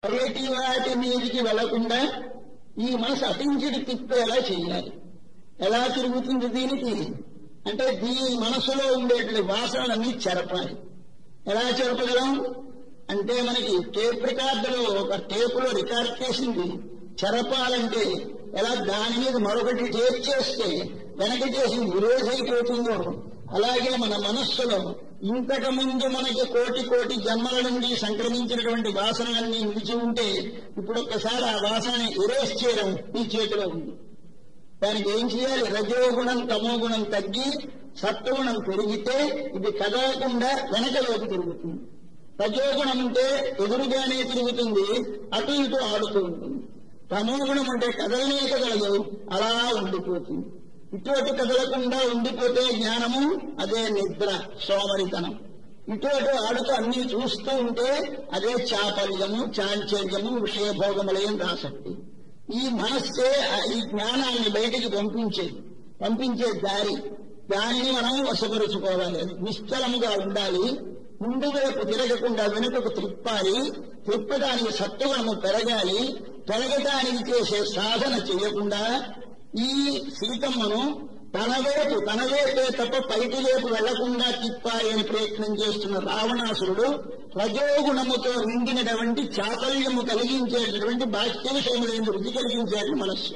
బయటి వాటి మీదికి వెళ్లకుండా ఈ మనసు అటించిడి తిప్పేలా చేయాలి ఎలా తిరుగుతుంది దీనికి అంటే దీని మనసులో ఉండేటువంటి వాసనలన్నీ చెరపాలి ఎలా చెరపగలం అంటే మనకి టేప్ రికార్డులో ఒక టేపులో రికార్డ్ చేసింది చెరపాలంటే ఎలా దాని మీద మరొకటి టేప్ చేస్తే వెనక చేసింది ఇరేజ్ అయిపోతుందో అలాగే మన మనస్సులో ఇంతకు ముందు మనకి కోటి కోటి జన్మల నుండి సంక్రమించినటువంటి వాసనలన్నీ నిలిచి ఉంటే ఇప్పుడు ఒక్కసారి ఆ వాసనని ఇరేజ్ చేయడం నీ చేతిలో ఉంది దానికి ఏం చేయాలి రజోగుణం తమోగుణం తగ్గి సత్వగుణం పెరిగితే ఇది కదలకుండా వెనకలోకి తిరుగుతుంది రజోగుణం ఉంటే ఎదురుగానే తిరుగుతుంది అటు ఇటు ఆడుతూ ఉంటుంది తమోగుణం ఉంటే కదలనే కదలదు అలా ఉండిపోతుంది ఇటు అటు కదలకుండా ఉండిపోతే జ్ఞానము అదే నిద్ర సోమరితనం ఇటు అటు ఆడుతూ అన్ని చూస్తూ ఉంటే అదే చాపల్యము చాంచల్యము విషయభోగములయం ఆసక్తి ఈ మనస్సే ఈ జ్ఞానాన్ని బయటికి పంపించేది పంపించే దారి దానిని మనం వశపరుచుకోవాలి నిశ్చలముగా ఉండాలి ముందు వైపు తిరగకుండా వెనుకకు త్రిప్పాలి త్రిప్పడానికి సత్వగుణము పెరగాలి పెరగటానికి చేసే సాధన చేయకుండా ఈ సీతమ్మను తన వైపు తన వైపే తప్ప పైకి వైపు వెళ్లకుండా తిప్పాలి అని ప్రయత్నం చేస్తున్న రావణాసురుడు రజోగుణముతో నిండినటువంటి చాపల్యము కలిగించేటటువంటి బాహ్య విషయములందు వృద్ధి కలిగించేటువంటి మనస్సు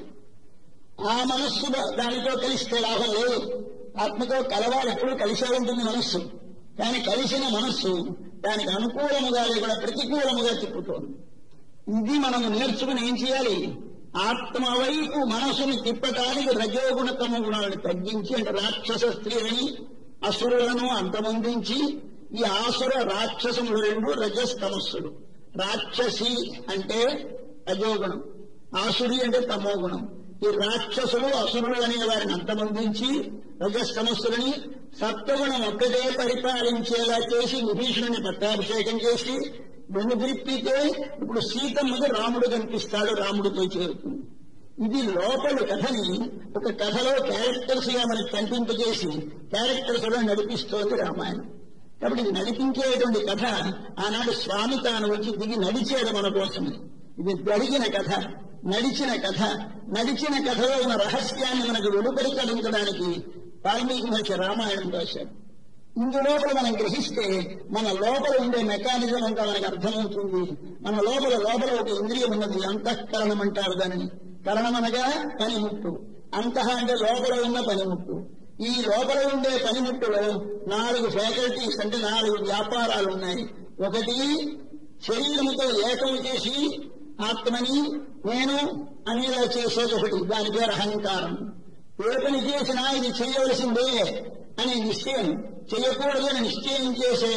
ఆ మనస్సు దానితో కలిస్తే లాభం లేదు ఆత్మతో కలవాలి ఎప్పుడు కలిసే ఉంటుంది మనస్సు కానీ కలిసిన మనస్సు దానికి అనుకూలముగా లేకుండా ప్రతికూలముగా తిప్పుతోంది ఇది మనము నేర్చుకుని ఏం చేయాలి ఆత్మ వైపు మనసుని తిప్పటానికి రజోగుణ తమ గుణాలను తగ్గించి అంటే రాక్షస స్త్రీలని అసురులను అంతమొందించి ఈ ఆసుర రాక్షసములు రెండు రజస్తమస్సులు రాక్షసి అంటే రజోగుణం ఆసురి అంటే తమోగుణం ఈ రాక్షసులు అసురులు అనే వారిని అంతమొందించి రజస్తమస్సులని సత్వగుణం ఒక్కటే పరిపాలించేలా చేసి విభీషణుని పట్టాభిషేకం చేసి వెనుదిరిపితే ఇప్పుడు సీతమ్మకి రాముడు కనిపిస్తాడు రాముడితో చేరుతుంది ఇది లోపలి కథని ఒక కథలో క్యారెక్టర్స్ గా మనకి కనిపింపజేసి క్యారెక్టర్స్ లో నడిపిస్తోంది రామాయణం కాబట్టి ఇది నడిపించేటువంటి కథ ఆనాడు స్వామి తాను వచ్చి దిగి నడిచాడు మన కోసమని ఇది జరిగిన కథ నడిచిన కథ నడిచిన కథలో ఉన్న రహస్యాన్ని మనకు వెలుపరికలించడానికి వాల్మీకి మహర్షి రామాయణం రాశాడు ఇందులోపల మనం గ్రహిస్తే మన లోపల ఉండే మెకానిజం అంతా మనకు అర్థమవుతుంది మన లోపల లోపల ఒక ఇంద్రియం ఉన్నది అంతఃకరణం అంటారు దానిని కరణం అనగా పనిముట్టు అంతః అంటే లోపల ఉన్న పనిముట్టు ఈ లోపల ఉండే పనిముట్టులో నాలుగు ఫ్యాకల్టీస్ అంటే నాలుగు వ్యాపారాలు ఉన్నాయి ఒకటి శరీరముతో ఏకం చేసి ఆత్మని నేను అనేలా చేసేది ఒకటి దాని పేరు అహంకారం ఏ పని చేసినా ఇది చేయవలసిందే అనే నిశ్చయం చేయకూడదు అని నిశ్చయం చేసే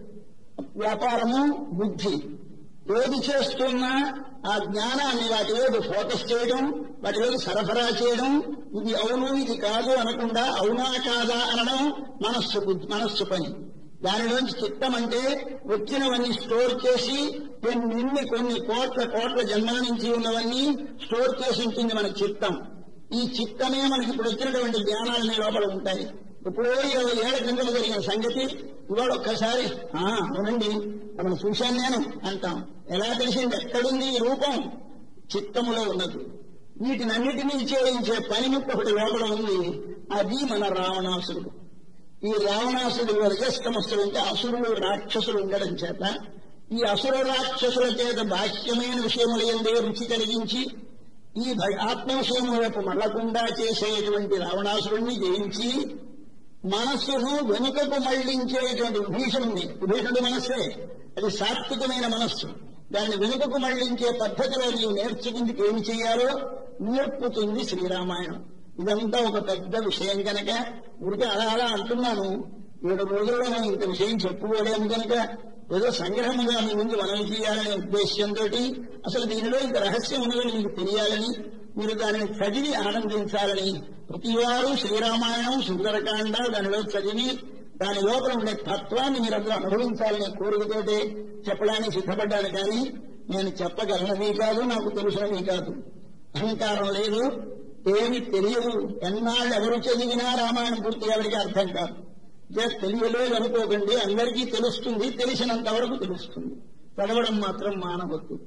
వ్యాపారము బుద్ధి ఏది చేస్తున్నా ఆ జ్ఞానాన్ని వాటి వైపు ఫోకస్ చేయడం వాటి వైపు సరఫరా చేయడం ఇది అవును ఇది కాదు అనకుండా అవునా కాదా అనడం మనస్సు బుద్ధి మనస్సు పని దానిలోంచి చిత్తం అంటే వచ్చినవన్నీ స్టోర్ చేసి కొన్ని కొన్ని కోట్ల కోట్ల జన్మల నుంచి ఉన్నవన్నీ స్టోర్ చేసి ఉంటుంది మన చిత్తం ఈ చిత్తమే మనకి ఇప్పుడు వచ్చినటువంటి జ్ఞానాలనే లోపల ఉంటాయి ఎప్పుడో ఇరవై ఏళ్ల క్రిందట జరిగిన సంగతి ఇవాళ ఒక్కసారి అవునండి మనం చూశాను నేను అంటాం ఎలా తెలిసింది ఎక్కడుంది ఈ రూపం చిత్తములో ఉన్నది వీటినన్నిటినీ చేయించే పనిముట్టు ఒకటి లోపల ఉంది అది మన రావణాసురుడు ఈ రావణాసురుడు రజస్తమస్సులు అంటే అసురులు రాక్షసులు ఉండడం చేత ఈ అసుర రాక్షసుల చేత బాహ్యమైన విషయములు ఎందే రుచి కలిగించి ఈ ఆత్మ విషయం వైపు మళ్లకుండా చేసేటువంటి రావణాసురుణ్ణి జయించి మనస్సును వెనుకకు మళ్లించేటువంటి విభీషణుని విభీషణుడి మనస్సే అది సాత్వికమైన మనస్సు దాన్ని వెనుకకు మళ్లించే పద్ధతిలో నీవు నేర్చుకుందుకు ఏమి చేయాలో నేర్పుతుంది శ్రీరామాయణం ఇదంతా ఒక పెద్ద విషయం కనుక ఉడికి అలా అలా అంటున్నాను ఏడు రోజుల్లో మనం ఇంత విషయం చెప్పుకోలేము కనుక ఏదో సంగ్రహముగా మీ ముందు మనవి చేయాలనే ఉద్దేశ్యంతో అసలు దీనిలో ఇంత రహస్యం ఉన్నదని మీకు తెలియాలని మీరు దానిని చదివి ఆనందించాలని ప్రతివారు శ్రీరామాయణం సుందరకాండ దానిలో చదివి దాని లోపల ఉండే తత్వాన్ని మీరందరూ అనుభవించాలనే కోరికతోటే చెప్పడానికి సిద్ధపడ్డాను కానీ నేను చెప్పగలనవి కాదు నాకు తెలుసునవి కాదు అహంకారం లేదు ఏమి తెలియదు ఎన్నాళ్ళు ఎవరు చదివినా రామాయణం పూర్తి ఎవరికి అర్థం కాదు జస్ట్ తెలియలేదు అనుకోకండి అందరికీ తెలుస్తుంది తెలిసినంత వరకు తెలుస్తుంది చదవడం మాత్రం మానవద్దు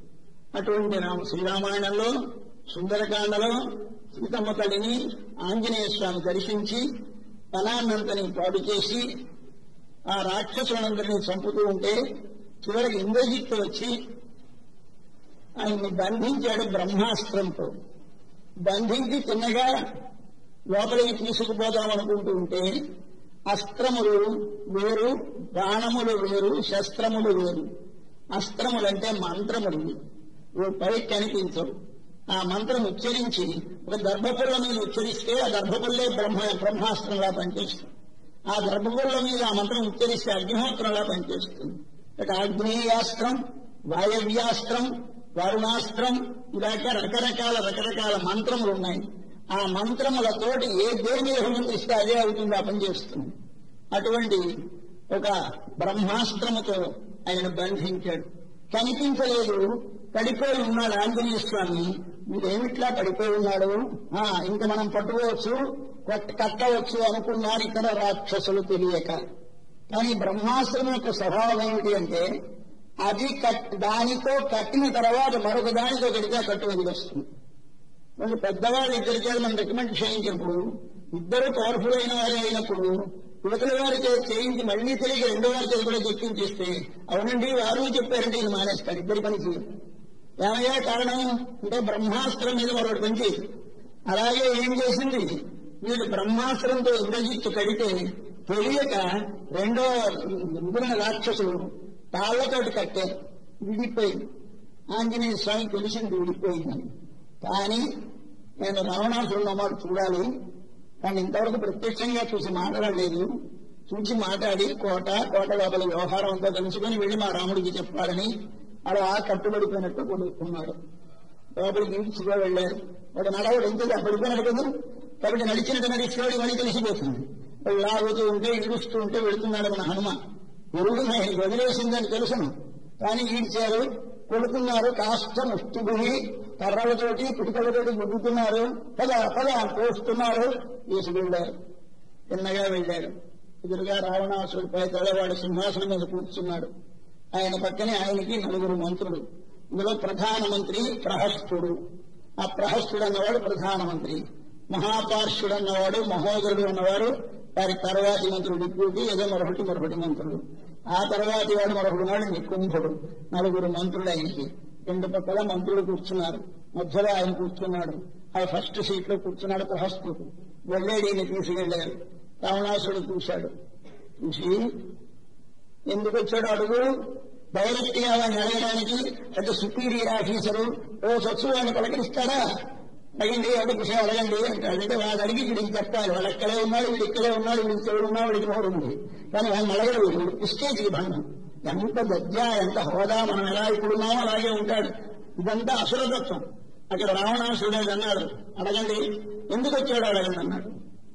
అటువంటి రామ శ్రీరామాయణంలో సుందరకాండలో సీతమ్మ తల్లిని ఆంజనేయ స్వామి దర్శించి వనాన్నంతని పాడు చేసి ఆ రాక్షసులందరినీ చంపుతూ ఉంటే చివరికి ఇంద్రజిత్తు వచ్చి ఆయన్ని బంధించాడు బ్రహ్మాస్త్రంతో బంధించి చిన్నగా లోపలికి తీసుకుపోదాం అనుకుంటూ ఉంటే అస్త్రములు వేరు బాణములు వేరు శస్త్రములు వేరు అస్త్రములంటే మంత్రములు ఇవి. ఇవి పైకి కనిపించవు ఆ మంత్రం ఉచ్చరించి ఒక దర్భపుల్ల మీద ఉచ్చరిస్తే ఆ దర్భపుల్లే బ్రహ్మ బ్రహ్మాస్త్రంలా పనిచేస్తుంది ఆ దర్భపుల్ల మీద ఆ మంత్రం ఉచ్చరిస్తే అగ్నిహోత్రంలా పనిచేస్తుంది ఇక ఆగ్నేయాస్త్రం వాయవ్యాస్త్రం వరుణాస్త్రం ఇలాగే రకరకాల రకరకాల మంత్రములు ఉన్నాయి ఆ మంత్రములతోటి ఏ దేని మీద హుమంత్రిస్తే అదే అవుతుంది ఆ పని చేస్తుంది అటువంటి ఒక బ్రహ్మాస్త్రముతో ఆయన బంధించాడు కనిపించలేదు పడిపోయి ఉన్నాడు ఆంజనేయ స్వామి మీరేమిట్లా పడిపోయి ఉన్నాడు ఆ ఇంక మనం పట్టుకోవచ్చు కొట్- కట్టవచ్చు అనుకున్నారు ఇక్కడ రాక్షసులు తెలియక కానీ బ్రహ్మాస్త్రం యొక్క స్వభావం ఏమిటి అంటే అది కట్ దానితో కట్టిన తర్వాత మరొక దానితో కడితే కట్టు వదిలేస్తుంది వాళ్ళు పెద్దవాళ్ళు ఇద్దరి చేత మనం రికమెండ్ చేయించినప్పుడు ఇద్దరు పవర్ఫుల్ అయిన వారే అయినప్పుడు యువతల వారి చేత చేయించి మళ్ళీ తిరిగి రెండో వారి చేత కూడా చెప్పించేస్తే అవునండి వారు చెప్పారంటే ఇది మానేస్తాడు ఇద్దరి పని చేయదు ఏమయ్యా కారణం అంటే బ్రహ్మాస్త్రం మీద మరొకటి పని చేయదు అలాగే ఏం చేసింది వీళ్ళు బ్రహ్మాస్త్రంతో ఇంద్రజిత్తు కడితే తెలియక రెండో మిగిలిన రాక్షసులు తాళ్లతోటి కట్టారు విడిపోయింది ఆంజనేయ స్వామి తెలిసింది విడిపోయిందని కానీ నేను రావణాసురుడు మాట చూడాలి కానీ ఇంతవరకు ప్రత్యక్షంగా చూసి మాట్లాడలేదు చూసి మాట్లాడి కోట కోట లోపల వ్యవహారం అంతా తెలుసుకుని వెళ్ళి మా రాముడికి చెప్పాలని అలా కట్టుబడిపోయినట్టు కొనుక్కున్నాడు లోపలికి ఈడ్చుగా వెళ్ళారు వాడు నడవడు ఎంత పడిపోయినాడు కదా కాబట్టి నడిచినట్టు నడిచేవాడు మళ్ళీ తెలిసిపోతుంది వాళ్ళు లాగుతూ ఉంటే ఇడుస్తూ ఉంటే వెళుతున్నాడు మన హనుమ ఎరుడు ఆయన వదిలేసిందని తెలుసును కానీ ఈడ్చారు కొడుతున్నారు కాస్త ముష్టిభూమి కర్రలతోటి పిటికలతోటి ముగ్గుతున్నారు పద పద పోస్తున్నారు తీసుకెళ్లారు చిన్నగా వెళ్ళారు ఎదురుగా రావణాసుడిపై తలవాడు సింహాసనం మీద కూర్చున్నాడు ఆయన పక్కనే ఆయనకి నలుగురు మంత్రులు ఇందులో ప్రధానమంత్రి ప్రహస్తుడు ఆ ప్రహస్తుడు అన్నవాడు ప్రధానమంత్రి మహాపార్షుడు అన్నవాడు మహోదరుడు అన్నవాడు వారి తర్వాతి మంత్రుడు డిప్యూటీ ఏదో మరొకటి మరొకటి మంత్రుడు ఆ తర్వాతి వాడు మరొకటి వాడు నికుంభుడు నలుగురు మంత్రులు ఆయనకి రెండు పక్కల మంత్రులు కూర్చున్నారు మధ్యలో ఆయన కూర్చున్నాడు ఆ ఫస్ట్ సీట్ లో కూర్చున్నాడు ప్రహస్తుడు వెళ్ళాడు ఈయన తీసుకెళ్లారు రావణాసుడు చూశాడు చూసి ఎందుకు వచ్చాడు అడుగు డైరెక్ట్ గా వాడిని అడగడానికి పెద్ద సుపీరియర్ ఆఫీసరు ఓ సొచ్చు వాడిని పలకరిస్తాడా అడగండి అడుగు విషయం అడగండి అంటాడు అంటే వాడు అడిగి వీడికి చెప్పాలి వాడు అక్కడే ఉన్నాడు వీడు ఇక్కడే ఉన్నాడు వీడికి చెవుడు ఉన్నాడు వీడికి నోరు ఉంది కానీ వాడిని అడగడు వీడు ప్రిస్టేజ్కి భంగం ఎంత దర్జా ఎంత హోదా మనం ఎలా ఇప్పుడున్నామో అలాగే ఉంటాడు ఇదంతా అసురతత్వం అక్కడ రావణాసుడు అన్నాడు అడగండి ఎందుకు వచ్చాడు అడగండి అన్నాడు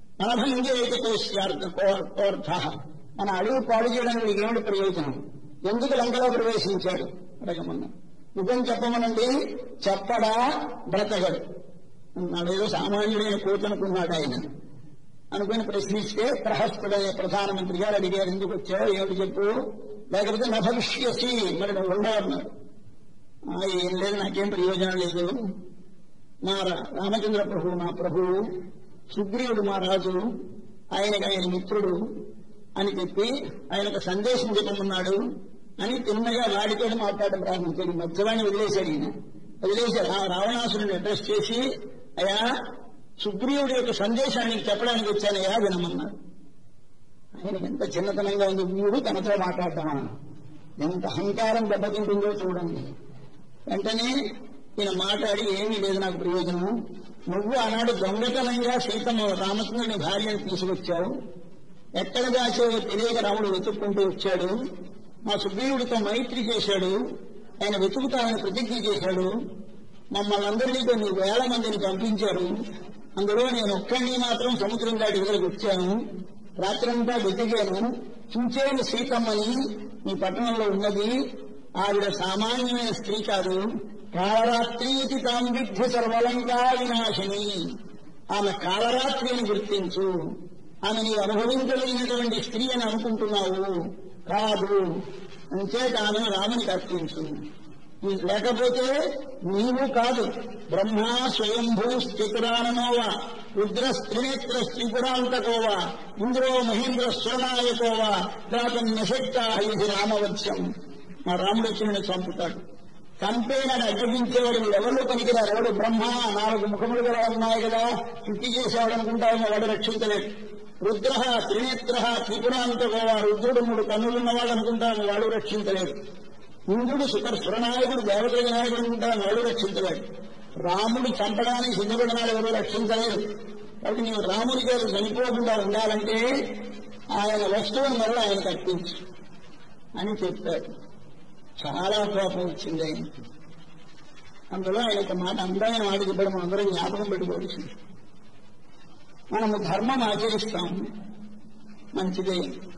అనభంగేకోర్థ మన అడుగు పాడు చేయడానికి మీకు ఏమిటి ప్రయోజనం ఎందుకు లంకలో ప్రవేశించాడు అడగమన్నా నిజం చెప్పమనండి చెప్పడా బ్రతగడు అన్నాడు ఏదో సామాన్యుడైన కోతి అనుకున్నాడు ఆయన అనుకుని ప్రశ్నిస్తే ప్రహస్తుడైన ప్రధానమంత్రి గారు అడిగారు ఎందుకు వచ్చావు ఏమిటి చెప్పు లేకపోతే నా భవిష్యసి మరి నువ్వు ఉండవన్నాడు "ఆ, ఏం లేదు నాకేం ప్రయోజనం లేదు మా రా- రామచంద్ర ప్రభువు మా ప్రభువు సుగ్రీవుడు మా రాజు ఆయనకి ఆయన మిత్రుడు అని చెప్పి ఆయనకు సందేశం చెప్పమన్నాడు అని తిన్నగా వాడితో మాట్లాడడం ప్రారంభించాడు మధ్యవాణ్ణి వదిలేశాడు ఈయన వదిలేశాడు ఆ రావణాసురుని అడ్రస్ చేసి అయా సుగ్రీవుడి యొక్క సందేశాన్ని చెప్పడానికి వచ్చానయ్యా వినమన్నాడు ఆయనకి ఎంత చిన్నతనంగా ఉంది వీడు తనతో మాట్లాడతామా ఎంత అహంకారం దెబ్బతింటుందో చూడండి వెంటనే ఈయన మాట్లాడి ఏమీ లేదు నాకు ప్రయోజనం నువ్వు ఆనాడు దొంగతనంగా సీతమ్మ రామచంద్రుని భార్యను తీసుకొచ్చావు ఎక్కడ దాచావో తెలియక రాముడు వెతుక్కుంటూ వచ్చాడు మా సుగ్రీవుడితో మైత్రి చేశాడు ఆయన వెతుకుతానని ప్రతిజ్ఞ చేశాడు మమ్మల్ని అందరినీ కొన్ని వేల మందిని పంపించారు అందులో నేను ఒక్కడిని మాత్రం సముద్రం దాటి ఇక్కడికి వచ్చాను రాత్రంతా వెతికాను చూచేను సీతమ్మని మీ పట్టణంలో ఉన్నది ఆవిడ సామాన్యమైన స్త్రీ కాదు కాళరాత్రీతి తాం విద్ధి సర్వలంకా వినాశిని ఆమె కాళరాత్రి అని గుర్తించు ఆమె నీవు అనుభవించలేనటువంటి స్త్రీ అని అనుకుంటున్నావు కాదు అంచేత ఆమెను రామునికి అర్పించు లేకపోతే నీవు కాదు బ్రహ్మ స్వయంభూ స్థితురాననోవా రుద్ర స్త్రినేత్ర త్రిపురాంతకోవా ఇంద్రో మహేంద్ర స్వర్ణాయకోవా దాతం నిశక్త ఇది రామవత్స్యం మా రాముడు వచ్చి నేను చంపుతాడు చంపేనని అడ్డగించేవాడు ఎవరు పనికిరారు ఎవడు బ్రహ్మ నాలుగు ముఖములు గల ఉన్నాయి కదా శుద్ధి చేసేవాడు అనుకుంటామో వాడు రక్షించలేడు రుద్ర త్రినేత్ర త్రిపురాంతకోవా రుద్రుడు మూడు కన్నులున్నవాడు అనుకుంటాము వాడు రక్షించలేడు ఇంద్రుడు సుఖ సురనాయకుడు దేవతల నాయకుడు అనుకుంటాను వాడు రక్షించలేడు రాముడు చంపడానికి సిద్ధపడినాడు ఎవరు రక్షించలేరు కాబట్టి నీవు రాముడి గారు చనిపోకుండా ఉండాలంటే ఆయన వస్తువుని మరల ఆయన కట్టించు అని చెప్పాడు చాలా కోపం వచ్చింది ఆయనకి అందులో ఆయన ఒక మాట అందమైన మాట చెప్పడం మనం అందరం జ్ఞాపకం పెట్టుకోవాల్సింది మనము ధర్మం ఆచరిస్తాము మంచిదే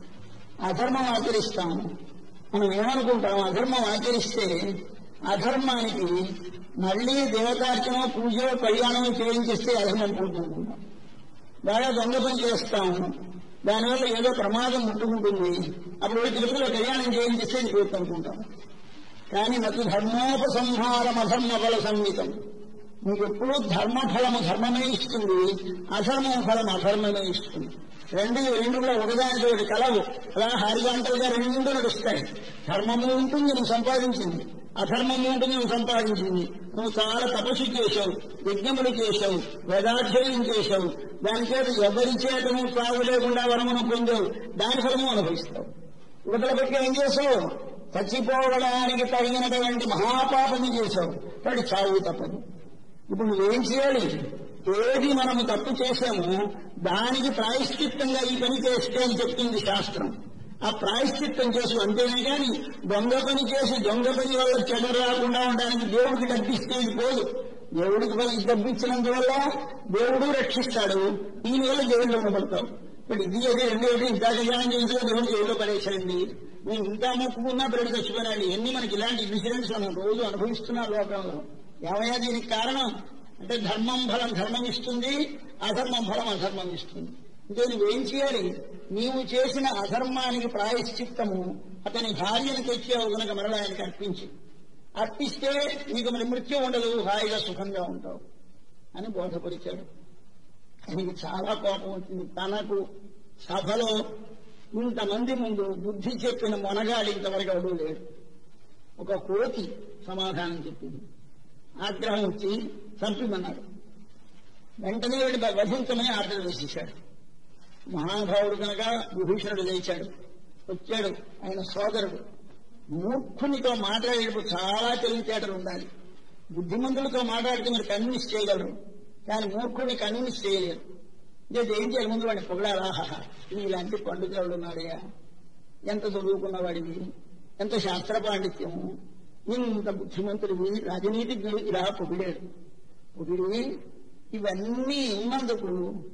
అధర్మం ఆచరిస్తాము మనం ఏమనుకుంటాం అధర్మం ఆచరిస్తే అధర్మానికి మళ్ళీ దేవతార్చన పూజ కళ్యాణం చేయించేస్తే అధర్మం పూర్తనుకుంటాం బాగా దొంగ పని చేస్తాము దానివల్ల ఏదో ప్రమాదం ముట్టుకుంటుంది అప్పుడు పోయి తిరుపతిలో కళ్యాణం చేయించేస్తే ఇది పూర్తనుకుంటాం కానీ నటు ధర్మోపసంహారం అధర్మ ఫల సంహితం మీకు ఎప్పుడూ ధర్మఫలము ధర్మమే ఇస్తుంది అధర్మం ఫలం అధర్మమే ఇస్తుంది రెండు రెండు కూడా ఒకదానితో ఒకటి కలవు అలా హారిజాంటల్గా రెండు నడుస్తాయి ధర్మము ఉంటుంది నువ్వు సంపాదించింది అధర్మము ఉంటుంది నువ్వు సంపాదించింది నువ్వు చాలా తపస్సు చేశావు యజ్ఞములు చేశావు వేదాధ్యయనం చేశావు దాని చేత ఎవరి చేత నువ్వు సాగు లేకుండా వరమును పొందావు దాని ఫలము అనుభవిస్తావు ఇవతల పెట్టి ఏం చేసావు చచ్చిపోవడానికి తగినటువంటి మహాపాపము చేశావు వాడి చావు తప్పదు ఇప్పుడు నువ్వేం చేయాలి ఏది మనము తప్పు చేశామో దానికి ప్రాయశ్చిత్తంగా ఈ పని చేస్తే అని చెప్తుంది శాస్త్రం ఆ ప్రాయశ్చిత్తం చేసి అంతేనే కానీ దొంగ పని చేసి దొంగ పని వల్ల చెడు రాకుండా ఉండడానికి దేవుడికి డబ్బిస్తే ఇది పోదు దేవుడికి పని డబ్బిచ్చినందువల్ల దేవుడు రక్షిస్తాడు దీనివల్ల జైల్లో ఉండబడతావు ఇప్పుడు ఇది అదే రెండు ఒకటి ఇంత కళ్యాణం చేసిన దేవుడు జైల్లో పడేశాడండి నేను ఇంకా మొక్కుకున్నా పిల్లలు చచ్చిపోయినాడు ఎన్ని మనకి ఇలాంటి ఇన్సిడెంట్స్ మనం రోజు అనుభవిస్తున్నాం లోకంలో ఏమయ్యా దీనికి కారణం అంటే ధర్మం ఫలం ధర్మం ఇస్తుంది అధర్మం ఫలం అధర్మం ఇస్తుంది అంటే నువ్వేం చేయాలి నీవు చేసిన అధర్మానికి ప్రాయశ్చిత్తము అతని భార్యను తెచ్చావు గనక మరలా ఆయనకి అర్పించి అర్పిస్తే నీకు మరి మృత్యు ఉండదు హాయిగా సుఖంగా ఉంటావు అని బోధపరిచాడు ఆయనకి చాలా కోపం వచ్చింది తనకు సభలో ఇంతమంది ముందు బుద్ధి చెప్పిన మొనగాడు ఇంతవరకు ఎవడూ లేడు ఒక కోతి సమాధానం చెప్పింది ఆగ్రహం వచ్చి చంపిమన్నాడు వెంటనే వీడి వధించమని ఆర్డర్ వేసేశాడు మహానుభావుడు కనుక విభూషణుడు లేచాడు వచ్చాడు ఆయన సోదరుడు మూర్ఖునితో మాట్లాడేటప్పుడు చాలా తెలివితేటలు ఉండాలి బుద్ధిమంతులతో మాట్లాడితే మీరు కన్విన్స్ చేయగలరు కానీ మూర్ఖుడిని కన్విన్స్ చేయలేరు అంటే ఏం చేయాలి ముందు వాడిని పొగడాలాహా ఇలాంటి పండుగలు ఉన్నాడయ్యా ఎంత చదువుకున్నవాడివి ఎంత శాస్త్ర పాండిత్యము ఇంత బుద్ధిమంతుడివి రాజనీతిజ్ఞుడు ఇలా పొగిడాడు పొగిడి ఇవన్నీ ఉన్నందుకు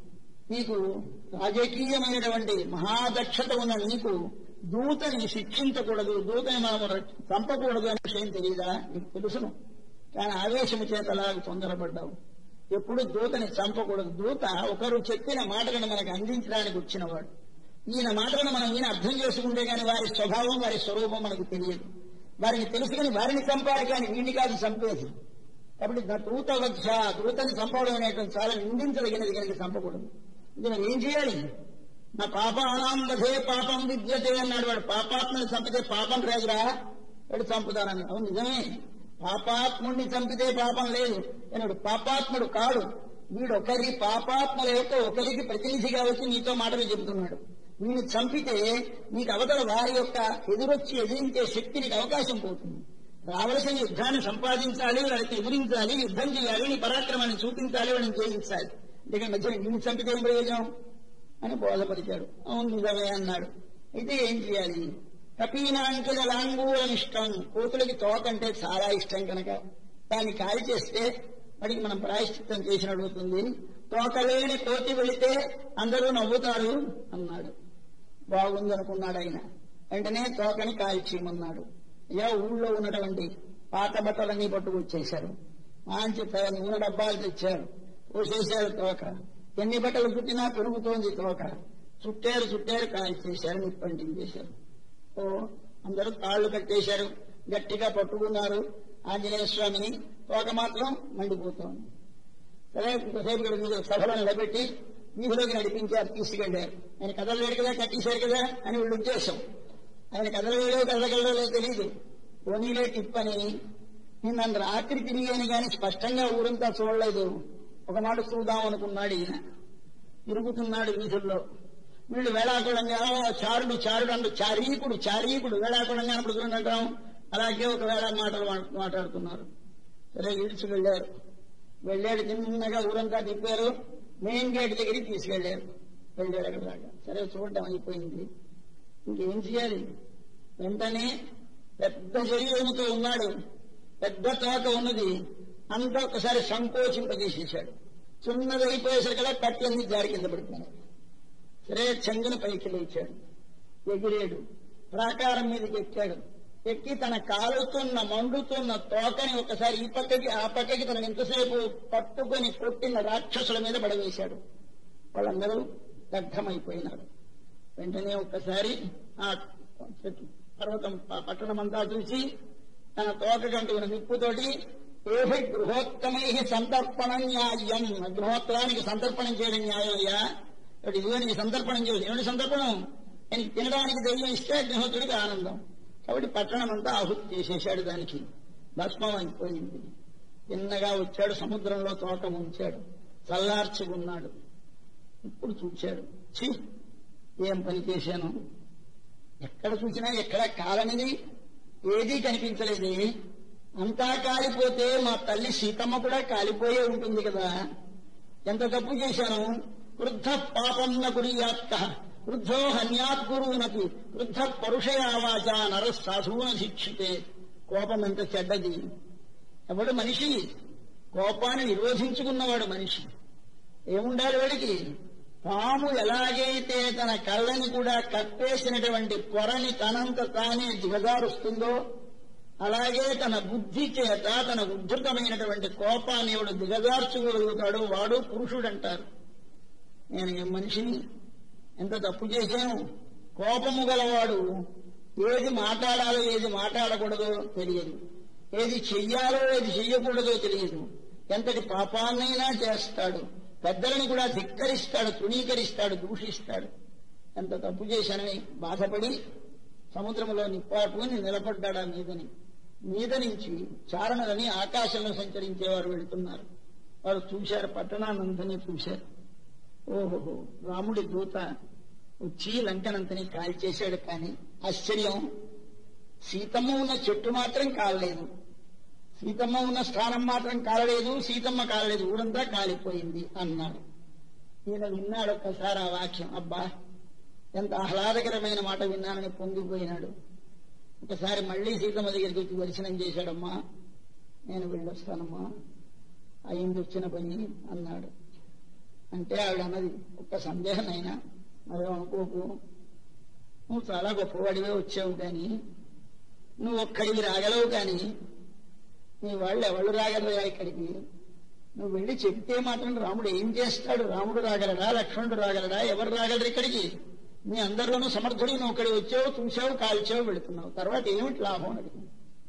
నీకు రాజకీయమైనటువంటి మహాదక్షత ఉన్న నీకు దూతని శిక్షించకూడదు దూతని మనము రక్ష- చంపకూడదు అనే విషయం తెలియదా నీకు తెలుసును కానీ ఆవేశము చేత అలాగ తొందరపడ్డావు ఎప్పుడు దూతని చంపకూడదు దూత ఒకరు చెప్పిన మాటలను మనకు అందించడానికి వచ్చినవాడు ఈయన మాటలను మనం ఈయన అర్థం చేసుకుంటే గాని వారి స్వభావం వారి స్వరూపం మనకు తెలియదు వారిని తెలుసుకుని వారిని చంపాలి కానీ వీడిని కాదు చంపేది కాబట్టి ద- దూత వక్ష దూతని చంపడం అనేటువంటి చాలా నిందించదగినది కనుక చంపకూడదు ఇది మరి ఏం చేయాలి నా పాపానాం వధే పాపం విద్యతే అన్నాడు వాడు పాపాత్మని చంపితే పాపం రాదురా వాడు చంపుతానని అవును నిజమే పాపాత్ముడిని చంపితే పాపం లేదు అన్నాడు పాపాత్ముడు కాడు వీడు ఒకరి పాపాత్మల యొక్క ఒకరికి ప్రతినిధిగా వచ్చి నీతో మాటలు చెబుతున్నాడు వీడిని చంపితే నీకు అవతల వారి యొక్క ఎదురొచ్చి ఎదిరించే శక్తి నీకు అవకాశం పోతుంది రావలసిన యుద్ధాన్ని సంపాదించాలి వాళ్ళకి ఎదిరించాలి యుద్ధం చేయాలి నీ పరాక్రమాన్ని చూపించాలి వాళ్ళని జయించాలి అందుకే మధ్య నిన్ను చంపితే ఏం ప్రయోజనం అని బోధపరిచాడు అవును నిజమే అన్నాడు అయితే ఏం చేయాలి కపీనాంకుల లాంగూలం ఇష్టం కోతులకి తోక అంటే చాలా ఇష్టం కనుక దాన్ని కాలి చేస్తే వాడికి మనం ప్రాయశ్చిత్తం చేసినట్టు అవుతుంది తోకలేని కోతి వెళితే అందరూ నవ్వుతారు అన్నాడు బాగుందనుకున్నాడు ఆయన వెంటనే తోకని కాల్చేయమన్నాడు అయ్యా ఊళ్ళో ఉన్నటువంటి పాత బట్టలన్నీ పట్టుకొచ్చేశారు మంచి పెద్ద నూనె డబ్బాలు తెచ్చారు పోసేశారు తోక ఎన్ని బట్టలు చుట్టినా పెరుగుతోంది తోక చుట్టారు చుట్టారు కాల్చేశారు నిప్పంటించేశారు ఓ అందరూ కాళ్ళు కట్టేశారు గట్టిగా పట్టుకున్నారు ఆంజనేయ స్వామిని తోక మాత్రం మండిపోతోంది సరే ఇంకోసేపు ఇక్కడ మీరు సభలో నిలబెట్టి వీధిలోకి నడిపించారు తీసుకెళ్లారు ఆయన కదలలేడు కదా కట్టేశారు కదా అని వీళ్ళు ఉద్దేశం ఆయన కదలలేడో కదలగలడో తెలియదు పోనీలే టిప్ అని నిన్న రాత్రి తిరిగాను కానీ స్పష్టంగా ఊరంతా చూడలేదు ఒకనాడు చూద్దాం అనుకున్నాడు ఈయన తిరుగుతున్నాడు వీధుల్లో వీళ్ళు వేళాకుళంగా చారుడు చారుడు అంటూ చారీకుడు చారీకుడు వేళాకుళంగా అప్పుడు అంటాం అలాగే ఒక వేళ మాటలు మా- మాట్లాడుతున్నారు సరే ఈడ్చి వెళ్ళారు వెళ్ళాడు చిన్నగా ఊరంతా తిప్పారు మెయిన్ గేట్ దగ్గరికి తీసుకెళ్లారు వెళ్ళాడు అక్కడ దాకా సరే చూడటం అయిపోయింది ఇంకేం చేయాలి వెంటనే పెద్ద శరీరముతో ఉన్నాడు పెద్ద తోక ఉన్నది అంతా ఒకసారి సంకోచింపజేసేశాడు చిన్నది అయిపోయేసరికల్లా కట్లన్నీ జారి కింద పడిపోయినాయి సరే చెంగున పైకి లేచాడు ఎగిరేడు ప్రాకారం మీదకి ఎక్కాడు ఎక్కి తన కాలుతున్న మండుతున్న తోకని ఒకసారి ఈ పక్కకి ఆ పక్కకి తన ఎంతసేపు పట్టుకొని కొట్టిన రాక్షసుల మీద పడవేశాడు వాళ్ళందరూ దగ్ధమైపోయినారు వెంటనే ఒక్కసారి ఆ చెట్టు పర్వతం ప- పట్టణమంతా చూసి తన తోక కంటున్న నిప్పుతోటి ఏహి గృహోత్తమై సంతర్పణ న్యాయం గృహోత్తరానికి సంతర్పణం చేయడం న్యాయం అయ్యా ఇప్పుడు ఇదిగో నీకు సంతర్పణం చేయదు ఏమిటి సంతర్పణం నేను తినడానికి దయ్యం ఇస్తే అగ్నిహోత్రుడికి ఆనందం కాబట్టి పట్టణం అంతా ఆహుతి చేసేశాడు దానికి భస్మం అయిపోయింది చిన్నగా వచ్చాడు సముద్రంలో తోట ఉంచాడు చల్లార్చుకున్నాడు ఇప్పుడు చూశాడు ఛీ ఏం పని చేశాను ఎక్కడ చూసినా ఎక్కడ కాలనిది ఏదీ కనిపించలేదు అంతా కాలిపోతే మా తల్లి సీతమ్మ కూడా కాలిపోయే ఉంటుంది కదా ఎంత తప్పు చేశాను వృద్ధ పాపన్న గురియాత్త వృద్ధో హన్యాత్ గురువునకి వృద్ధ పరుషయావాచ నర సాధువున శిక్షితే కోపం ఎంత చెడ్డది ఎవడు మనిషి కోపాన్ని నిరోధించుకున్నవాడు మనిషి ఏముండాలి వాడికి పాము ఎలాగైతే తన కళ్ళని కూడా కప్పేసినటువంటి పొరని తనంత తానే దిగజారుస్తుందో అలాగే తన బుద్ధి చేత తన ఉద్ధృతమైనటువంటి కోపాన్ని ఎవడు దిగజార్చుకోగలుగుతాడో వాడు పురుషుడంటారు నేను ఈ మనిషిని ఎంత తప్పు చేశాను కోపము గలవాడు ఏది మాట్లాడాలో ఏది మాట్లాడకూడదో తెలియదు ఏది చెయ్యాలో ఏది చెయ్యకూడదో తెలియదు ఎంతటి పాపాన్నైనా చేస్తాడు పెద్దలను కూడా ధిక్కరిస్తాడు తృణీకరిస్తాడు దూషిస్తాడు ఎంత తప్పు చేశానని బాధపడి సముద్రంలో నిప్పాటుని నిలబడ్డాడు ఆ మీదని మీద నుంచి చారణలని ఆకాశంలో సంచరించేవారు వెళ్తున్నారు వారు చూశారు పట్టణానంతని చూశారు ఓహో రాముడి దూత వచ్చి లంకనంతని కాల్చేశాడు కానీ ఆశ్చర్యం సీతమ్మ ఉన్న చెట్టు మాత్రం కాలలేదు సీతమ్మ ఉన్న స్థానం మాత్రం కాలలేదు సీతమ్మ కాలలేదు ఊరంతా కాలిపోయింది అన్నాడు ఈయన విన్నాడు ఒక్కసారి ఆ వాక్యం అబ్బా ఎంత ఆహ్లాదకరమైన మాట విన్నానని పొంగిపోయినాడు ఒకసారి మళ్ళీ సీతమ్మ దగ్గరికి వచ్చి దర్శనం చేశాడమ్మా నేను వెళ్ళొస్తానమ్మా అయింది వచ్చిన పని అన్నాడు అంటే ఆవిడ అన్నది ఒక్క సందేహం అయినా మరి అనుకోకు నువ్వు చాలా గొప్పవాడివే వచ్చావు కానీ నువ్వు ఒక్కడికి రాగలవు కానీ నీ వాళ్ళు ఎవరు రాగలరా ఇక్కడికి నువ్వు వెళ్ళి చెప్తే మాత్రం రాముడు ఏం చేస్తాడు రాముడు రాగలడా లక్ష్మణుడు రాగలడా ఎవరు రాగలరు ఇక్కడికి నీ అందరిలోనూ సమర్థుడు నువ్వు ఇక్కడికి వచ్చావు చూసావు కాల్చావు వెళుతున్నావు తర్వాత ఏమిటి లాభం అడిగింది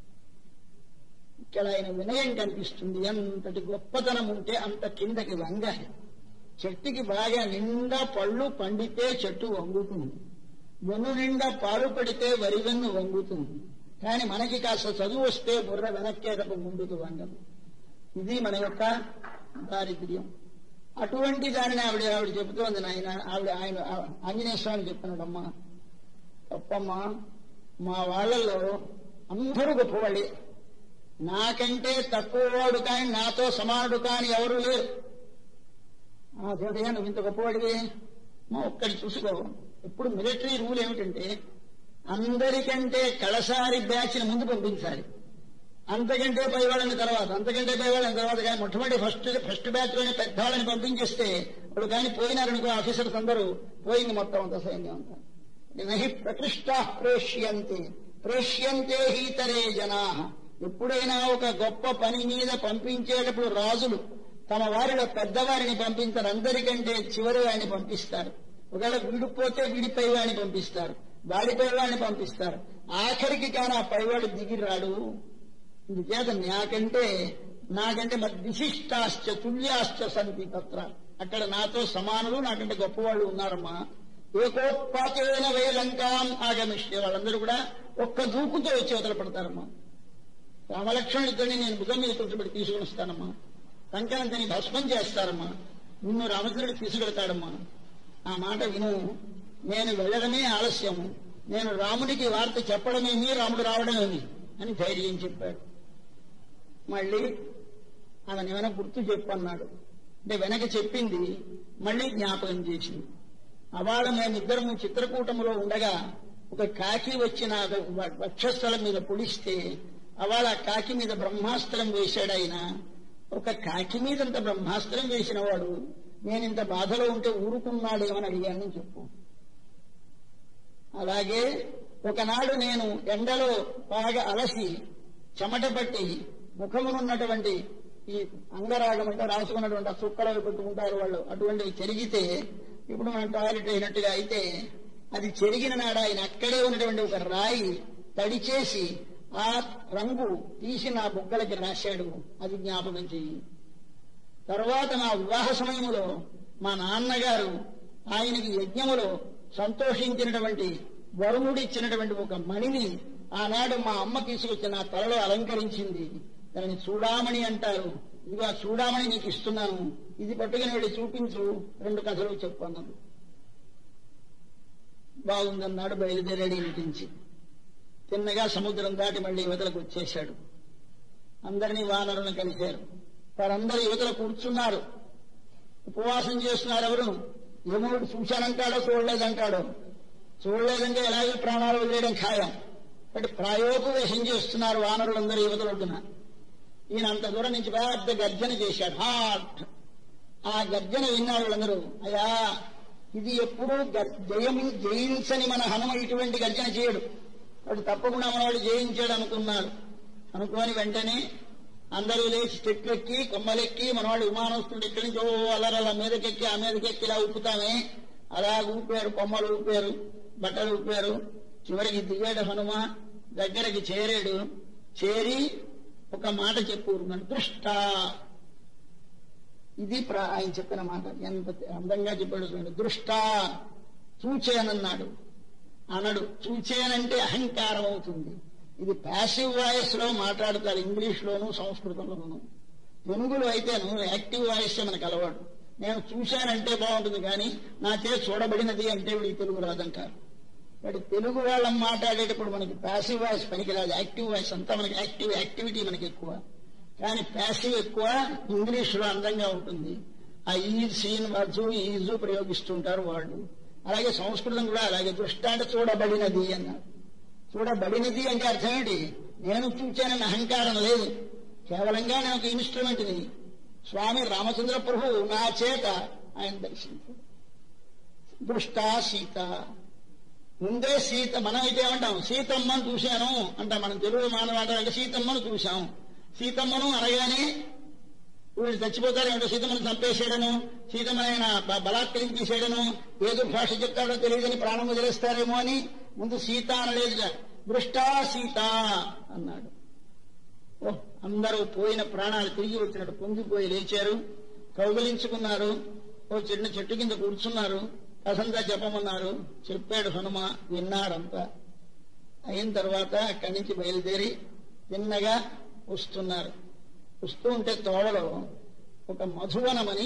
ఇక్కడ ఆయన వినయం కనిపిస్తుంది ఎంతటి గొప్పతనం ఉంటే అంత కిందకి వంగాలి చెట్టుకి బాగా నిండా పళ్ళు పండితే చెట్టు వంగుతుంది వెన్ను నిండా పాలు పడితే వరి వెన్ను వంగుతుంది కానీ మనకి కాస్త చదువు వస్తే బుర్ర వెనక్కే తప్ప ముందుకు వంగదు ఇది మన యొక్క దారిద్ర్యం అటువంటి దానిని ఆవిడ ఆవిడ చెబుతోంది నాయన ఆవిడ ఆయన ఆంజనేయ స్వామి చెప్తున్నాడమ్మా తప్పమ్మా మా వాళ్ళల్లో అందరూ గొప్పవాళ్ళే నాకంటే తక్కువవాడు కానీ నాతో సమానుడు కానీ ఎవరు లేరు ఆ దేవయ్య నువ్వు ఇంత గొప్పవాడివి మా ఒక్కడి చూసుకో ఇప్పుడు మిలిటరీ రూల్ ఏమిటంటే అందరికంటే కళసారి బ్యాచ్ ముందు పంపించాలి అంతకంటే పై వాళ్ళని తర్వాత అంతకంటే పై వాళ్ళని తర్వాత కానీ మొట్టమొదటి ఫస్ట్ ఫస్ట్ బ్యాచ్ లోనే పెద్ద వాళ్ళని పంపించేస్తే వాళ్ళు కానీ పోయినారనుకో ఆఫీసర్స్ అందరూ పోయింది మొత్తం అంత సైన్యం అంతా నహి ప్రకృష్ట ప్రేష్యంతే ప్రేష్యంతే హీతరే జనా ఎప్పుడైనా ఒక గొప్ప పని మీద పంపించేటప్పుడు రాజులు తమ వారిలో పెద్దవారిని పంపించారు అందరికంటే చివరి వాడిని పంపిస్తారు ఒకవేళ విడిపోతే విడిపై వాడిని పంపిస్తారు వాడిపై వాడిని పంపిస్తారు ఆఖరికి కానీ ఆ పైవాడు దిగి రాడు ఇందుచేత నాకంటే నాకంటే మరి విశిష్టాశ్చ తుల్యాశ్చ సంతి తత్ర అక్కడ నాతో సమానులు నాకంటే గొప్పవాళ్ళు ఉన్నారమ్మా ఏకోత్పాతేన వేలంకాం ఆగమిష్టే వాళ్ళందరూ కూడా ఒక్క దూకుతో వచ్చి వదల పడతారమ్మా రామలక్ష్మణుడితోని నేను భుజం మీద కూర్చోబెట్టి తీసుకుని వస్తానమ్మా కంకణంతని భస్మం చేస్తారమ్మా నిన్ను రామచంద్రుడు తీసుకెడతాడమ్మా ఆ మాట విను నేను వెళ్ళడమే ఆలస్యము నేను రాముడికి వార్త చెప్పడమేమి రాముడు రావడమేమి అని ధైర్యం చెప్పాడు మళ్ళీ ఆమెను ఏమైనా గుర్తు చెప్పన్నాడు అంటే వెనక చెప్పింది మళ్ళీ జ్ఞాపకం చేసింది అవాళ మేమిద్దరము చిత్రకూటములో ఉండగా ఒక కాకి వచ్చిన వక్షస్థలం మీద పొడిస్తే అవాళ ఆ కాకి మీద బ్రహ్మాస్త్రం వేశాడు ఆయన ఒక కాకి మీద అంత బ్రహ్మాస్త్రం వేసిన వాడు నేనింత బాధలో ఉంటే ఊరుకున్నాడేమని అడిగానని చెప్పు అలాగే ఒకనాడు నేను ఎండలో బాగా అలసి చెమట పట్టి ముఖమునున్నటువంటి ఈ అంగరాగం అంటే రాసుకున్నటువంటి ఆ సుక్కలు పెట్టుకుంటారు వాళ్ళు అటువంటివి చెరిగితే ఇప్పుడు మనం టాయిలెట్ అయినట్టుగా అయితే అది చెరిగిన నాడు ఆయన అక్కడే ఉన్నటువంటి ఒక రాయి తడిచేసి ఆ రంగు తీసి నా బుగ్గలకి రాశాడు అది జ్ఞాపకం చెయ్యి తర్వాత నా వివాహ సమయంలో మా నాన్నగారు ఆయనకి యజ్ఞములో సంతోషించినటువంటి వరుణుడిచ్చినటువంటి ఒక మణిని ఆనాడు మా అమ్మ తీసుకొచ్చి నా తలలో అలంకరించింది దానిని చూడామణి అంటారు ఇదిగో ఆ చూడామణి నీకు ఇస్తున్నాను ఇది పట్టుకుని వెళ్ళి చూపించు రెండు కథలు చెప్పు అన్నది బాగుందన్నాడు బయలుదేరాడు ఇంటి నుంచి తిన్నగా సముద్రం దాటి మళ్ళీ యువతలకు వచ్చేశాడు అందరినీ వానరులను కలిశారు వారందరూ యువతలు కూర్చున్నారు ఉపవాసం చేస్తున్నారు ఎవరు యముడు చూశానంటాడో చూడలేదంటాడో చూడలేదంటే ఎలాగే ప్రాణాలు వదిలేయడం ఖాయం బట్ ప్రాయోపవేశం చేస్తున్నారు వానరులందరూ యువతలొడ్డున ఈయన అంత దూరం నుంచి పెద్ద గర్జన చేశాడు హాట్ ఆ గర్జన విన్నారు వాళ్ళందరూ అయ్యా ఇది ఎప్పుడూ గర్- జయమి జయించని మన హనుమ ఇటువంటి గర్జన చేయడు వాడు తప్పకుండా మనవాడు జయించాడు అనుకున్నాడు అనుకోని వెంటనే అందరూ లేచి చెట్లెక్కి కొమ్మలెక్కి మనవాడు విమానం వస్తుంటే ఇక్కడి నుంచి ఓ అలరల మీదకెక్కి ఆ మీదకెక్కి ఇలా ఊపుతామే అలా ఊపారు కొమ్మలు ఊపారు బట్టలు ఊపారు చివరికి దిగాడు హనుమ దగ్గరికి చేరాడు చేరి ఒక మాట చెప్పు దృష్ట ఇది ప్ర- ఆయన చెప్పిన మాట ఎంత అందంగా చెప్పాడు చూడండి దృష్ట చూచేనన్నాడు అనడు చూచేనంటే అహంకారం అవుతుంది ఇది ప్యాసివ్ వాయిస్ లో మాట్లాడతారు ఇంగ్లీష్ లోను సంస్కృతంలోను తెలుగులో అయితేను యాక్టివ్ వాయిస్ మనకు అలవాటు నేను చూశానంటే బాగుంటుంది కానీ నా చే చూడబడినది అంటే వీడికి తెలుగు రాదంటారు బట్ తెలుగు వాళ్ళం మాట్లాడేటప్పుడు మనకి ప్యాసివ్ వాయిస్ పనికిరాదు యాక్టివ్ వాయిస్ అంతా మనకి యాక్టివ్ యాక్టివిటీ మనకి ఎక్కువ కానీ ప్యాసివ్ ఎక్కువ ఇంగ్లీష్ లో అందంగా ఉంటుంది ఆ ఈ సీన్ వర్జు ఈజు ప్రయోగిస్తుంటారు వాళ్ళు అలాగే సంస్కృతం కూడా అలాగే దృష్టి అంటే చూడబడినది అన్నారు చూడబడినది అంటే అర్థం ఏంటి నేను చూచానని అహంకారం లేదు కేవలంగా నేను ఒక ఇన్స్ట్రుమెంట్ని స్వామి రామచంద్ర ప్రభు నా చేత ఆయన దర్శించాడు దృష్టా సీత ముందే సీత మనం అయితే ఏమంటాం సీతమ్మను చూశాను అంటాం మనం తెలుగు మానవాళ్ళంటే సీతమ్మను చూశాం సీతమ్మను అనగానే వీళ్ళు చచ్చిపోతారేమిటో సీతమ్మను చంపేసేయడను సీతమ్మని ఆయన బ- బలాత్కరించేసేయడను ఏదో భాష చెప్తాడో తెలియదని ప్రాణం వదిలేస్తారేమో అని ముందు సీత అనలేదు దృష్టా సీత అన్నాడు ఓ అందరూ పోయిన ప్రాణాలు తిరిగి వచ్చినట్టు పొంగిపోయి లేచారు కౌగలించుకున్నారు ఓ చిన్న చెట్టు కింద కూర్చున్నారు కథంతా చెప్పమన్నారు చెప్పాడు హనుమ విన్నాడంతా అయిన తర్వాత అక్కడి నుంచి బయలుదేరి తిన్నగా వస్తున్నారు వస్తూ ఉంటే తోవలో ఒక మధువనమని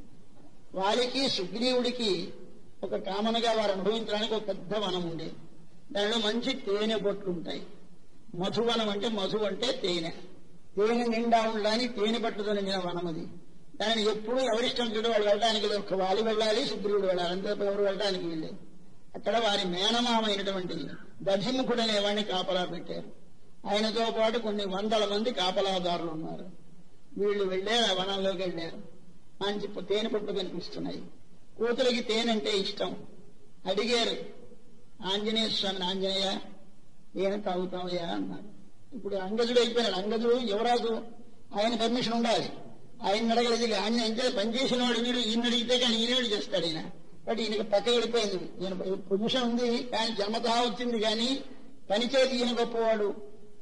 వారికి సుగ్రీవుడికి ఒక కామనగా వారు అనుభవించడానికి ఒక పెద్ద వనం ఉండేది దానిలో మంచి తేనె బొట్లు ఉంటాయి మధువనం అంటే మధు అంటే తేనె తేనె నిండా ఉండాలని తేనె పట్టుతో నిండిన వనం అది దానిని ఎప్పుడు ఎవరిష్టం చూడ వాళ్ళు వెళ్ళడానికి లేదు. ఒక వాలి వెళ్ళాలి సుగ్రీవుడు వెళ్ళాలి అంతే తప్ప ఎవరు వెళ్ళడానికి వెళ్ళలేదు అక్కడ వారి మేనమామైనటువంటి దధిముఖుడు అనేవాడిని కాపలా పెట్టారు ఆయనతో పాటు కొన్ని వందల మంది కాపలాదారులు ఉన్నారు వీళ్ళు వెళ్ళారు ఆ వనంలోకి వెళ్ళారు మంచి పు- తేనె పట్టు కనిపిస్తున్నాయి కూతురికి తేనె అంటే ఇష్టం అడిగారు ఆంజనేయ స్వామిని ఆంజనేయ తేనె తాగుతామయ్యా అన్నాడు ఇప్పుడు అంగజుడు అయిపోయినాడు అంగజుడు యువరాజు ఆయన పర్మిషన్ ఉండాలి ఆయన అడగలేదు ఆయన అంటే పనిచేసిన వాడు వీడు ఈయన అడిగితే కానీ ఈయన చేస్తాడు ఈయన బట్ ఈయనకి పక్క వెళ్ళిపోయింది ఈయన పొజిషన్ ఉంది కానీ జన్మతా వచ్చింది కానీ పనిచేతి ఈయన గొప్పవాడు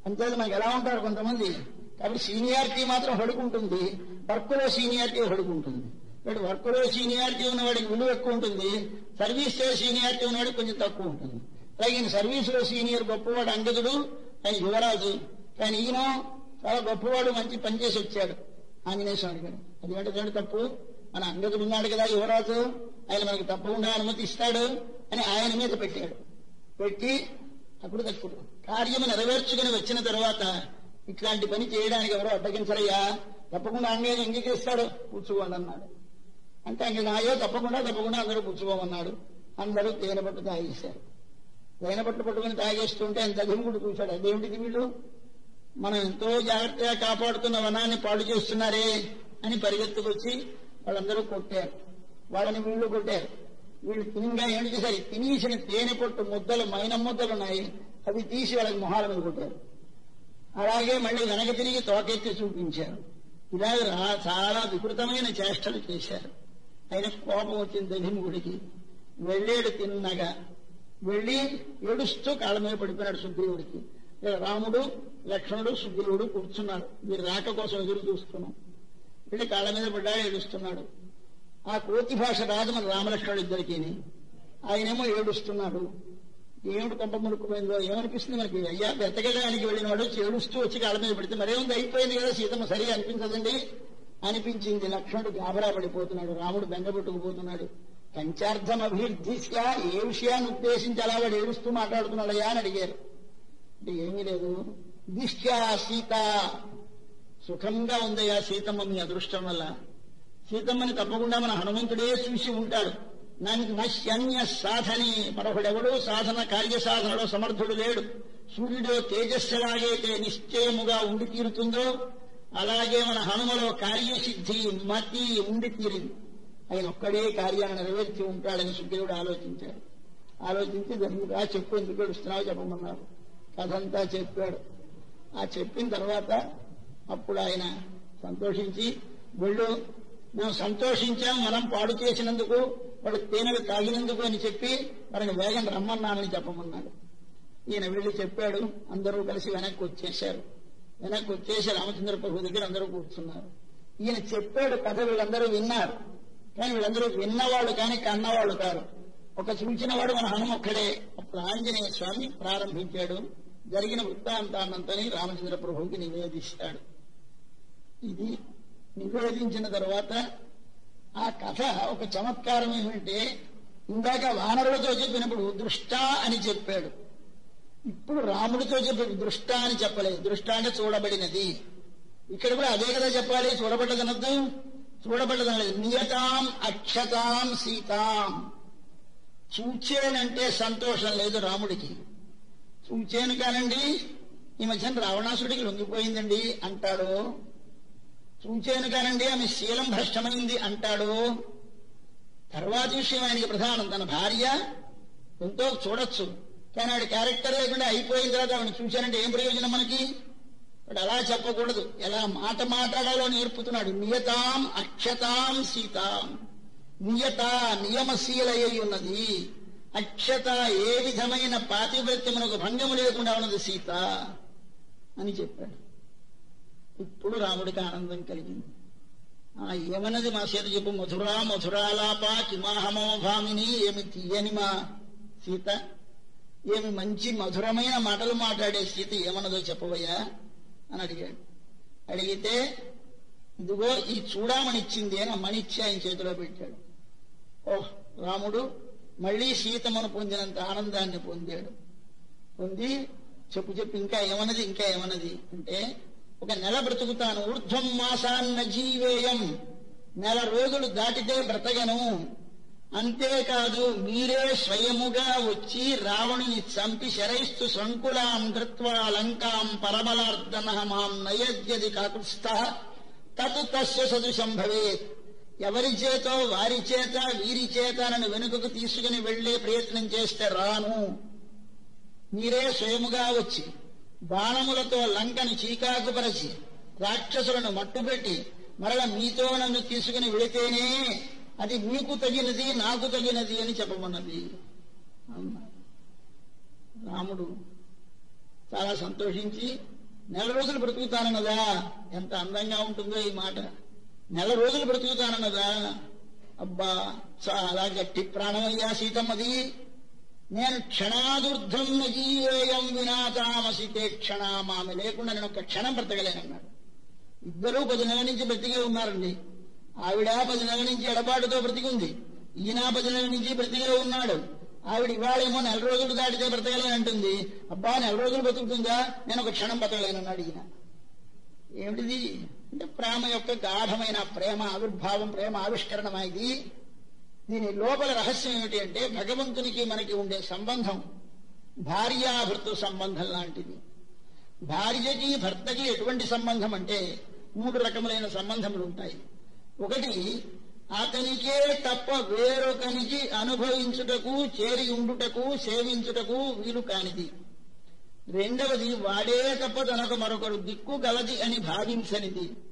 అంతేది మనకి ఎలా ఉంటారు కొంతమంది కాబట్టి సీనియారిటీ మాత్రం హడుకుంటుంది వర్క్లో సీనియారిటీ హడుకుంటుంది ఇప్పుడు వర్క్లో సీనియారిటీ ఉన్నవాడికి విలువ ఎక్కువ ఉంటుంది సర్వీస్ సీనియారిటీ ఉన్నవాడికి కొంచెం తక్కువ ఉంటుంది అలాగే ఈయన సర్వీసులో సీనియర్ గొప్పవాడు అంగదుడు ఆయన యువరాజు కానీ ఈయన చాలా గొప్పవాడు మంచి పనిచేసి వచ్చాడు ఆంజనేయ స్వామి గారు అది ఏంటంటే తప్పు మన అంగదుడు ఉన్నాడు కదా యువరాజు ఆయన మనకు తప్పకుండా అనుమతి ఇస్తాడు అని ఆయన మీద పెట్టాడు పెట్టి అప్పుడు తప్పుడు కార్యము నెరవేర్చుకుని వచ్చిన తర్వాత ఇట్లాంటి పని చేయడానికి ఎవరో అడ్డగించరయ్యా తప్పకుండా అంగేది అంగీకరిస్తాడు కూర్చోవాలి అన్నాడు అంటే అంగ నాయో తప్పకుండా తప్పకుండా అందరూ కూర్చోమన్నాడు అందరూ తేనె పట్టు తాగేశారు తేనె పట్టు పట్టుకుని తాగేస్తుంటే అంత దిగుడు చూశాడు అదేమిటిది వీళ్ళు మనం ఎంతో జాగ్రత్తగా కాపాడుతున్న వనాన్ని పాడు చేస్తున్నారే అని పరిగెత్తుకొచ్చి వాళ్ళందరూ కొట్టారు వాళ్ళని వీళ్ళు కొట్టారు వీళ్ళు తినిగా ఏంటి చేశారు తినేసిన తేనె పొట్టు ముద్దలు మైన ముద్దలు ఉన్నాయి అవి తీసి వాళ్ళకి మొహాల మీద కొట్టారు అలాగే మళ్ళీ వెనక తిరిగి తోకెత్తి చూపించారు ఇలా రా- చాలా వికృతమైన చేష్టలు చేశారు ఆయన కోపం వచ్చింది దహిముడికి వెళ్ళేడు తిన్నగా వెళ్ళి ఏడుస్తూ కాళ్ళ మీద పడిపోయాడు సుగ్రీవుడికి ఇలా రాముడు లక్ష్మణుడు సుగ్రీవుడు కూర్చున్నారు వీరి రాక కోసం ఎదురు చూస్తున్నాం వెళ్ళి కాళ్ళ మీద పడ్డాడు ఏడుస్తున్నాడు ఆ కోతి భాష రాదు మన రామలక్ష్మణుడు ఇద్దరికి ఆయనేమో ఏడుస్తున్నాడు ఏమిటి కొంప ముడుకుపోయిందో ఏమనిపిస్తుంది మనకి అయ్యా వెతకడానికి వెళ్ళిన వాడు ఏడుస్తూ వచ్చి కాళ్ళ మీద పెడితే మరేముంది అయిపోయింది కదా సీతమ్మ సరి అనిపించదండి అనిపించింది లక్ష్మణుడు గాబరా పడిపోతున్నాడు రాముడు బెంగపెట్టుకుపోతున్నాడు కంచార్థం అభివృద్ధిస్యా ఏ విషయాన్ని ఉద్దేశించి అలా వాడు ఏడుస్తూ మాట్లాడుతున్నాడయ్యా అని అడిగారు అంటే ఏమీ లేదు దిష్ట్యా సీత సుఖంగా ఉందయ్యా సీతమ్మ మీ అదృష్టం వల్ల సీతమ్మని తప్పకుండా మన హనుమంతుడే చూసి ఉంటాడు నాకు నశ్యన్య సాధని మరొకడెవడో సాధన కార్యసాధనలో సమర్థుడు లేడు సూర్యుడు తేజస్సు ఎలాగైతే నిశ్చయముగా ఉండి తీరుతుందో అలాగే మన హనుమలో కార్యసిద్ధి మతి ఉండి తీరింది ఆయన ఒక్కడే కార్యాన్ని నెరవేర్చి ఉంటాడని సుగ్రీవుడు ఆలోచించాడు ఆలోచించి ధర్ముడా చెప్పు ఎందుకు ఏడుస్తున్నావు చెప్పమన్నారు కథంతా చెప్పాడు ఆ చెప్పిన తర్వాత అప్పుడు ఆయన సంతోషించి వెళ్ళు మేము సంతోషించాం మనం పాడు చేసినందుకు వాడు తేనెలు తాగినందుకు అని చెప్పి వారిని వేగం రమ్మన్నానని చెప్పమన్నాడు ఈయన వెళ్ళి చెప్పాడు అందరూ కలిసి వెనక్కి వచ్చేశారు వెనక్కి వచ్చేసి రామచంద్ర ప్రభు దగ్గర అందరూ కూర్చున్నారు ఈయన చెప్పాడు కథ వీళ్ళందరూ విన్నారు కానీ వీళ్ళందరూ విన్నవాళ్ళు కానీ కన్నవాళ్ళు కారు ఒక చూచినవాడు మన హనుమొక్కడే అప్పుడు ఆంజనేయ స్వామి ప్రారంభించాడు జరిగిన వృత్తాంతాన్నంతని రామచంద్ర ప్రభువుకి నివేదిస్తాడు ఇది నివేదించిన తర్వాత ఆ కథ ఒక చమత్కారం ఏమంటే ఇందాక వానరులతో చెప్పినప్పుడు దృష్ట అని చెప్పాడు ఇప్పుడు రాముడితో చెప్పాడు దృష్ట అని చెప్పలేదు దృష్ట అంటే చూడబడినది ఇక్కడ కూడా అదే కదా చెప్పాలి చూడబడ్డదనద్దు చూడబడ్డదనలేదు నియతాం అక్షతాం సీతాం చూచేనంటే సంతోషం లేదు రాముడికి చూచేను కానండి ఈ మధ్యన రావణాసుడికి లొంగిపోయిందండి అంటాడు చూచాను కానండి ఆమె శీలం భ్రష్టమైంది అంటాడు తర్వాతి విషయం ఆయనకి ప్రధానం తన భార్య ఎంతో చూడొచ్చు కానీ ఆవిడ క్యారెక్టర్ లేకుండా అయిపోయిన తర్వాత ఆవిడ చూశానంటే ఏం ప్రయోజనం మనకి వాడు అలా చెప్పకూడదు ఎలా మాట మాట్లాడాలో నేర్పుతున్నాడు నియతాం అక్షతాం సీతాం నియత నియమశీలయ్యి ఉన్నది అక్షత ఏ విధమైన పాతివ్రత్యమునకు భంగము లేకుండా ఉన్నది సీత అని చెప్పాడు ఇప్పుడు రాముడికి ఆనందం కలిగింది ఆ ఏమన్నది మా చేత చెప్పు మధురా మధురాలాప కిమాహమో భామిని ఏమి తీయని మా సీత ఏమి మంచి మధురమైన మాటలు మాట్లాడే సీత ఏమన్నదో చెప్పవయ్యా అని అడిగాడు అడిగితే ఇదిగో ఈ చూడామణి ఇచ్చింది అని ఆ మణిచ్చి ఆయన చేతిలో పెట్టాడు ఓహ్ రాముడు మళ్ళీ సీతమ్మను పొందినంత ఆనందాన్ని పొందాడు పొంది చెప్పు చెప్పు ఇంకా ఏమన్నది ఇంకా ఏమన్నది అంటే ఒక నెల బ్రతుకుతాను ఊర్ధ్వం మాసాన్న జీవేయం నెల రోజులు దాటితే బ్రతగను అంతేకాదు మీరే స్వయముగా వచ్చి రావణుని చంపి శరైస్తు సంకులాం ధృత్వా లంకాం పరమలార్దన మాం నయద్యది కాకుత్స్థ తత్ తస్య సదృశం భవేత్ ఎవరి చేతో వారి చేత వీరి చేత నన్ను వెనుకకు తీసుకుని వెళ్లే ప్రయత్నం చేస్తే రాను మీరే స్వయముగా వచ్చి బాణములతో లంకను చీకాకుపరచి రాక్షసులను మట్టుపెట్టి మరల మీతో నన్ను తీసుకుని వెళితేనే అది మీకు తగినది నాకు తగినది అని చెప్పమన్నది అన్నాడు రాముడు చాలా సంతోషించి నెల రోజులు బ్రతుకుతానన్నదా ఎంత అందంగా ఉంటుందో ఈ మాట నెల రోజులు బ్రతుకుతానన్నదా అబ్బా చాలా గట్టి ప్రాణమయ్యా సీతమ్మది నేను క్షణాదుర్ధం జీవేయం వినాతామసితే క్షణం ఆమె లేకుండా నేను ఒక క్షణం బ్రతకలేనన్నాడు ఇద్దరూ పది నెలల నుంచి బ్రతికే ఉన్నారండి ఆవిడ పది నెలల నుంచి ఎడబాటుతో బ్రతికుంది ఈయన పది నెలల నుంచి బ్రతికే ఉన్నాడు ఆవిడ ఇవాళేమో నెల రోజులు దాటితే బ్రతకలేనంటుంది అబ్బా నెల రోజులు బ్రతుకుతుందా నేను ఒక క్షణం బ్రతకలేనన్నాడు ఈయన ఏమిటిది అంటే ప్రేమ యొక్క గాఢమైన ప్రేమ ఆవిర్భావం ప్రేమ ఆవిష్కరణమా ఇది దీని లోపల రహస్యం ఏమిటి అంటే భగవంతునికి మనకి ఉండే సంబంధం భార్యాభర్త సంబంధం లాంటిది భార్యకి భర్తకి ఎటువంటి సంబంధం అంటే మూడు రకములైన సంబంధములు ఉంటాయి ఒకటి అతనికే తప్ప వేరొకనికి అనుభవించుటకు చేరి ఉండుటకు సేవించుటకు వీలు కానిది రెండవది వాడే తప్ప తనకు మరొకరు దిక్కు గలది అని భావించనిది